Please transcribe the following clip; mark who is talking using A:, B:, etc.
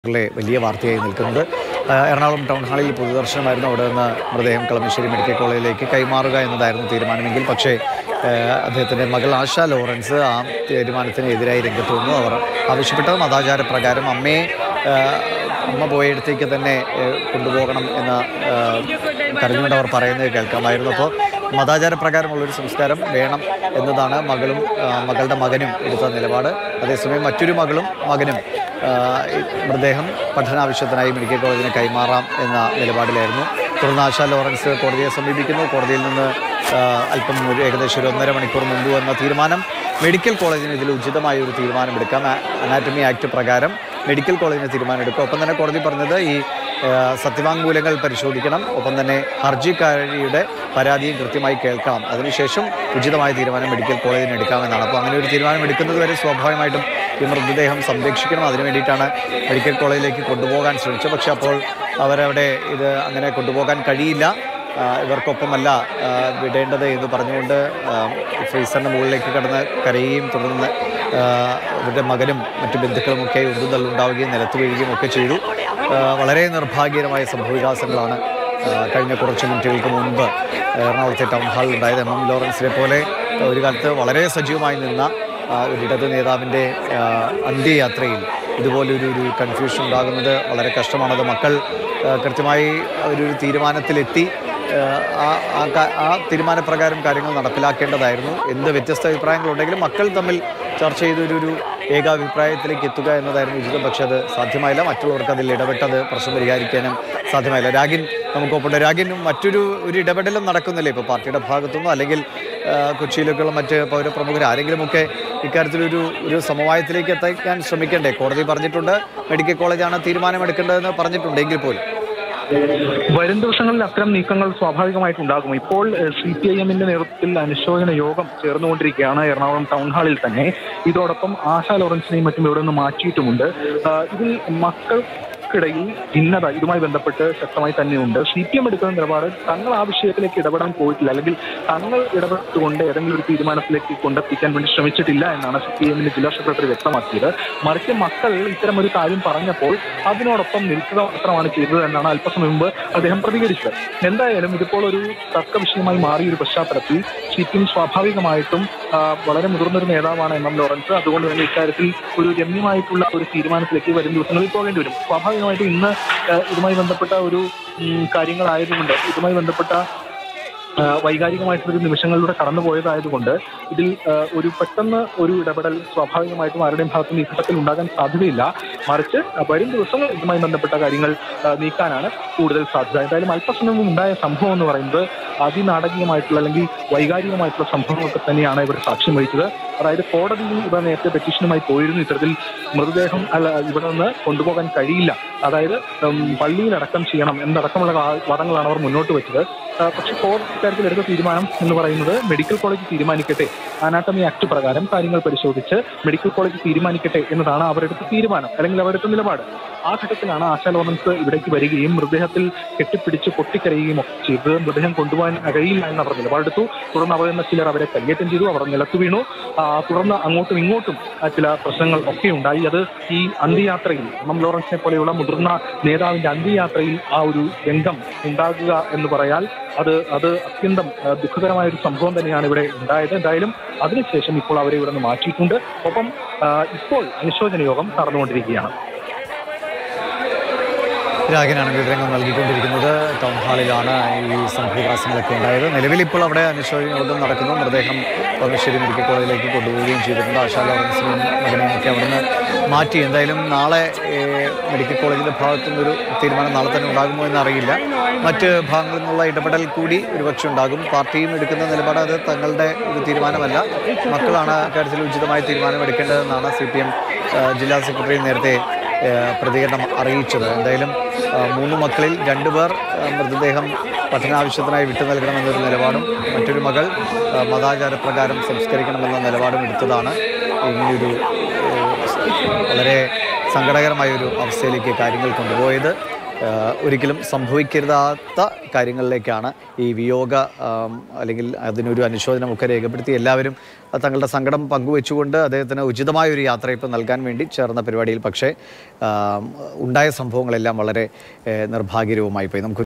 A: ിലെ വലിയ വാർത്തയായി നിൽക്കുന്നത് ആ, എറണാകുളം ടൗൺ ഹാളിൽ പൊതുദർശനമായിരുന്നു അവിടെ നിന്ന് മൃതദേഹം കളമശ്ശേരി മെഡിക്കൽ കോളേജിലേക്ക് കൈമാറുക എന്നതായിരുന്നു തീരുമാനമെങ്കിൽ പക്ഷേ ആ, അദ്ദേഹത്തിൻ്റെ മകൾ ആശ ലോറൻസ് ആ തീരുമാനത്തിന് എതിരായി രംഗത്ത് വന്നു അവർ ആവശ്യപ്പെട്ടത് മതാചാരപ്രകാരം അമ്മയെ ആ, അമ്മ പോയയിടത്തേക്ക് തന്നെ ആ, കൊണ്ടുപോകണം എന്ന ആ, കരഞ്ഞുകൊണ്ട് അവർ പറയുന്നത് കേൾക്കാമായിരുന്നു അപ്പോൾ മതാചാരപ്രകാരമുള്ളൊരു സംസ്കാരം വേണം എന്നതാണ് മകളും ആ, മകളുടെ മകനും എടുത്ത നിലപാട് അതേസമയം മറ്റൊരു മകളും മകനും ആ, ഈ മൃതദേഹം പഠനാവശ്യത്തിനായി മെഡിക്കൽ കോളേജിന് കൈമാറാം എന്ന നിലപാടിലായിരുന്നു തുടർന്ന് ആശാ ലോറൻസ് കോടതിയെ സമീപിക്കുന്നു കോടതിയിൽ നിന്ന് ആ, അല്പം ഒരു ഏകദേശം ഒരു ഒന്നര മണിക്കൂർ മുമ്പ് വന്ന തീരുമാനം മെഡിക്കൽ കോളേജിന് ഇതിൽ ഉചിതമായ ഒരു തീരുമാനമെടുക്കാം ആ- അനാറ്റമി ആക്ട് പ്രകാരം മെഡിക്കൽ കോളേജിന് തീരുമാനമെടുക്കും ഒപ്പം തന്നെ കോടതി പറഞ്ഞത് ഈ ആ, സത്യവാങ്മൂലങ്ങൾ പരിശോധിക്കണം ഒപ്പം തന്നെ ഹർജിക്കാരിയുടെ പരാതിയും കൃത്യമായി കേൾക്കണം അതിനുശേഷം ഉചിതമായ തീരുമാനം മെഡിക്കൽ കോളേജിന് എടുക്കാമെന്നാണ് അപ്പോൾ അങ്ങനെ ഒരു തീരുമാനം എടുക്കുന്നത് വരെ സ്വാഭാവികമായിട്ടും ഈ മൃതദേഹം സംരക്ഷിക്കണം അതിനു വേണ്ടിയിട്ടാണ് മെഡിക്കൽ കോളേജിലേക്ക് കൊണ്ടുപോകാൻ ശ്രമിച്ചത് പക്ഷേ അപ്പോൾ അവരവിടെ ഇത് അങ്ങനെ കൊണ്ടുപോകാൻ കഴിയില്ല ആ, ഇവർക്കൊപ്പമല്ല ആ, വിടേണ്ടത് എന്ന് പറഞ്ഞുകൊണ്ട് ആ, ഫ്രീസറിൻ്റെ മുകളിലേക്ക് കടന്ന് കരയുകയും തുടർന്ന് ആ, ഇവരുടെ മകനും മറ്റു ബന്ധുക്കളുമൊക്കെ ഉന്തും തള്ളുണ്ടാവുകയും നിലത്ത് വീഴുകയും ഒക്കെ ചെയ്തു ആ, വളരെ നിർഭാഗ്യകരമായ സംഭവവികാസങ്ങളാണ് ആ, കഴിഞ്ഞ കുറച്ച് മിനിറ്റുകൾക്ക് മുൻപ് എറണാകുളത്തെ ടൗൺ ഹാളിൽ ഉണ്ടായത് എം എം ലോറൻസിനെ പോലെ ഒരു കാലത്ത് വളരെ സജീവമായി നിന്ന ആ, ഒരു ഇടത് നേതാവിൻ്റെ ആ, അന്ത്യയാത്രയിൽ ഇതുപോലൊരു ഒരു കൺഫ്യൂഷൻ ഉണ്ടാകുന്നത് വളരെ കഷ്ടമാണത് മക്കൾ ആ, കൃത്യമായി ഒരു ഒരു തീരുമാനത്തിലെത്തി ആ, ആ ആ കാ- ആ തീരുമാനപ്രകാരം കാര്യങ്ങൾ നടപ്പിലാക്കേണ്ടതായിരുന്നു എന്ത് വ്യത്യസ്ത അഭിപ്രായങ്ങളുണ്ടെങ്കിലും മക്കൾ തമ്മിൽ ചർച്ച ചെയ്ത് ഒരു ഒരു ഏകാഭിപ്രായത്തിലേക്ക് എത്തുക എന്നതായിരുന്നു ഉചിതം പക്ഷേ അത് സാധ്യമായില്ല മറ്റുള്ളവർക്ക് അതിൽ ഇടപെട്ടത് പ്രശ്നം പരിഹരിക്കാനും സാധ്യമായില്ല രാഗിൻ നമുക്കൊപ്പുണ്ട് രാഗിനും മറ്റൊരു ഒരു ഇടപെടലും നടക്കുന്നില്ല ഇപ്പോൾ പാർട്ടിയുടെ ഭാഗത്തുനിന്നോ അല്ലെങ്കിൽ ആ, കൊച്ചിയിലൊക്കെയുള്ള മറ്റ് പൗരപ്രമുഖർ ആരെങ്കിലുമൊക്കെ ഇക്കാര്യത്തിലൊരു ഒരു സമവായത്തിലേക്ക് എത്തിക്കാൻ ശ്രമിക്കണ്ടേ കോടതി പറഞ്ഞിട്ടുണ്ട് മെഡിക്കൽ കോളേജാണ് തീരുമാനമെടുക്കേണ്ടതെന്ന് പറഞ്ഞിട്ടുണ്ട് എങ്കിൽ പോലും
B: വരും ദിവസങ്ങളിൽ അത്തരം നീക്കങ്ങൾ സ്വാഭാവികമായിട്ടുണ്ടാകും ഇപ്പോൾ സി പി ഐ എമ്മിന്റെ നേതൃത്വത്തിൽ അനുശോചന യോഗം ചേർന്നുകൊണ്ടിരിക്കുകയാണ് എറണാകുളം ടൗൺ ഹാളിൽ തന്നെ ഇതോടൊപ്പം ആശാ ലോറൻസിനെയും മറ്റും ഇവിടെ നിന്ന് മാറ്റിയിട്ടുമുണ്ട് ആ, ഇതിൽ മക്കൾക്കിടയിൽ ഭിന്നത ഇതുമായി ബന്ധപ്പെട്ട് ശക്തമായി തന്നെയുണ്ട് സി പി എം എടുക്കുന്ന നിലപാട് തങ്ങൾ ആ വിഷയത്തിലേക്ക് ഇടപെടാൻ പോയിട്ടില്ല അല്ലെങ്കിൽ തങ്ങൾ ഇടപെട്ടുകൊണ്ട് ഏതെങ്കിലും ഒരു തീരുമാനത്തിലേക്ക് കൊണ്ടെത്തിക്കാൻ വേണ്ടി ശ്രമിച്ചിട്ടില്ല എന്നാണ് സി പി എമ്മിന്റെ ജില്ലാ സെക്രട്ടറി വ്യക്തമാക്കിയത് മറിച്ച് മക്കൾ ഇത്തരം ഒരു കാര്യം പറഞ്ഞപ്പോൾ അതിനോടൊപ്പം നിൽക്കുക മാത്രമാണ് ചെയ്തത് എന്നാണ് അല്പസമയം മുമ്പ് അദ്ദേഹം പ്രതികരിച്ചത് എന്തായാലും ഇതിപ്പോൾ ഒരു തർക്ക വിഷയമായി മാറിയ ഒരു പശ്ചാത്തലത്തിൽ സി പി എം സ്വാഭാവികമായിട്ടും ആ, വളരെ മുതിർന്നൊരു നേതാവാണ് എം എം ലോറൻസ് അതുകൊണ്ട് തന്നെ ഇക്കാര്യത്തിൽ ഒരു രമ്യമായിട്ടുള്ള ഒരു തീരുമാനത്തിലേക്ക് വരും ദിവസങ്ങളിൽ പോകേണ്ടി വരും സ്വാഭാവികമായിട്ടും ഇന്ന് ആ, ഇതുമായി ബന്ധപ്പെട്ട ഒരു ഉം, കാര്യങ്ങളായതുകൊണ്ട് ഇതുമായി ബന്ധപ്പെട്ട ആ, വൈകാരികമായിട്ടുള്ള ഒരു നിമിഷങ്ങളിലൂടെ കടന്നുപോയതായതുകൊണ്ട് ഇതിൽ ആ, ഒരു പെട്ടെന്ന് ഒരു ഇടപെടൽ സ്വാഭാവികമായിട്ടും ആരുടെയും ഭാഗത്തുനിന്ന് ഈ ഘട്ടത്തിൽ ഉണ്ടാകാൻ സാധ്യതയില്ല മറിച്ച് ആ, വരും ദിവസങ്ങൾ ഇതുമായി ബന്ധപ്പെട്ട കാര്യങ്ങൾ ആ, നീക്കാനാണ് കൂടുതൽ സാധ്യത എന്തായാലും അല്പസമയം മുമ്പ് ഉണ്ടായ സംഭവം എന്ന് പറയുന്നത് അതിനാടകീയമായിട്ടുള്ള അല്ലെങ്കിൽ വൈകാരികമായിട്ടുള്ള സംഭവങ്ങളൊക്കെ തന്നെയാണ് ഇവർ സാക്ഷ്യം വഹിച്ചത് അതായത് കോടതിയിൽ ഇവർ നേരത്തെ പെറ്റീഷനുമായി പോയിരുന്നു ഇത്തരത്തിൽ മൃതദേഹം അല്ല ഇവിടെ നിന്ന് കൊണ്ടുപോകാൻ കഴിയില്ല അതായത് ഉം, പള്ളിയിലടക്കം ചെയ്യണം എന്നടക്കമുള്ള വാ- വാദങ്ങളാണ് അവർ മുന്നോട്ട് വെച്ചത് ആ, പക്ഷേ കോടതി ഇക്കാര്യത്തിൽ എടുത്ത തീരുമാനം എന്ന് പറയുന്നത് മെഡിക്കൽ കോളേജ് തീരുമാനിക്കട്ടെ അനാട്ടമി ആക്ട് പ്രകാരം കാര്യങ്ങൾ പരിശോധിച്ച് മെഡിക്കൽ കോളേജ് തീരുമാനിക്കട്ടെ എന്നതാണ് അവരെടുത്ത തീരുമാനം അല്ലെങ്കിൽ അവരെടുത്ത നിലപാട് ആ ഘട്ടത്തിലാണ് ആശാ ലോറൻസ് ഇവിടേക്ക് വരികയും മൃതദേഹത്തിൽ കെട്ടിപ്പിടിച്ച് പൊട്ടിക്കരയുകയും ഒക്കെ ചെയ്തത് മൃതദേഹം കൊണ്ടുപോകാൻ കഴിയില്ല എന്ന് അവർ നിലപാടെടുത്തു തുടർന്ന് അവർ എന്ന ചിലർ അവരെ കയ്യേറ്റം ചെയ്തു അവർ നിലത്തു വീണു ആ, തുടർന്ന് അങ്ങോട്ടും ഇങ്ങോട്ടും ആ, ചില പ്രശ്നങ്ങൾ ഒക്കെ ഉണ്ടായി അത് ഈ അന്ത്യയാത്രയിൽ എം എം ലോറൻസിനെ പോലെയുള്ള മുതിർന്ന നേതാവിന്റെ അന്ത്യയാത്രയിൽ ആ ഒരു രംഗം ഉണ്ടാകുക എന്ന് പറയാൽ അത് അത് അത്യന്തം ആ, ദുഃഖകരമായ ഒരു സംഭവം തന്നെയാണ് ഇവിടെ ഉണ്ടായത് എന്തായാലും അതിനുശേഷം ഇപ്പോൾ അവരെ ഇവിടെ നിന്ന് മാറ്റിയിട്ടുണ്ട് ഒപ്പം ആ, ഇപ്പോൾ അനുശോചന യോഗം നടന്നുകൊണ്ടിരിക്കുകയാണ്
A: രാഗനാണ് വിവരങ്ങൾ നൽകിക്കൊണ്ടിരിക്കുന്നത് ടൗൺ ഹാളിലാണ് ഈ സംഭവവികാസങ്ങളൊക്കെ ഉണ്ടായത് നിലവിൽ ഇപ്പോൾ അവിടെ അനുശോചന യോഗം നടക്കുന്നു മൃതദേഹം കളമശ്ശേരി മെഡിക്കൽ കോളേജിലേക്ക് കൊണ്ടുപോവുകയും ചെയ്തിട്ടുണ്ട് ആശാ ലോറൻസിനെയും മകനെയും ഒക്കെ അവിടുന്ന് മാറ്റി എന്തായാലും നാളെ ഏഹ്, മെഡിക്കൽ കോളേജിൻ്റെ ഭാഗത്തു നിന്നൊരു തീരുമാനം നാളെ തന്നെ ഉണ്ടാകുമോ എന്നറിയില്ല മറ്റ് ഭാഗങ്ങളിൽ നിന്നുള്ള ഇടപെടൽ കൂടി ഒരുപക്ഷെ ഉണ്ടാകും പാർട്ടിയും എടുക്കുന്ന നിലപാട് അത് തങ്ങളുടെ ഒരു തീരുമാനമല്ല മക്കളാണ് അക്കാര്യത്തിൽ ഉചിതമായ തീരുമാനം എടുക്കേണ്ടതെന്നാണ് സി പി എം ജില്ലാ സെക്രട്ടറി നേരത്തെ ഏഹ് പ്രതികരണം അറിയിച്ചത് എന്തായാലും ആ, മൂന്ന് മക്കളിൽ രണ്ടുപേർ ആ, മൃതദേഹം പഠനാവശ്യത്തിനായി വിട്ടു നൽകണമെന്നൊരു നിലപാടും മറ്റൊരു മകൾ ആ, മതാചാരപ്രകാരം സംസ്കരിക്കണമെന്ന നിലപാടും എടുത്തതാണ് ഇങ്ങനെയൊരു ഏഹ്, വളരെ സങ്കടകരമായ ഒരു അവസ്ഥയിലേക്ക് കാര്യങ്ങൾ കൊണ്ടുപോയത് ഏഹ് ഒരിക്കലും സംഭവിക്കരുതാത്ത കാര്യങ്ങളിലേക്കാണ് ഈ വിയോഗ ആം, അല്ലെങ്കിൽ അതിനൊരു അനുശോചനമൊക്കെ രേഖപ്പെടുത്തി എല്ലാവരും തങ്ങളുടെ സങ്കടം പങ്കുവെച്ചുകൊണ്ട് അദ്ദേഹത്തിന് ഉചിതമായ ഒരു യാത്രയപ്പ് നൽകാൻ വേണ്ടി ചേർന്ന പരിപാടിയിൽ പക്ഷേ ആം, ഉണ്ടായ സംഭവങ്ങളെല്ലാം വളരെ ഏഹ് നിർഭാഗ്യകരവുമായി പോയി നമുക്ക്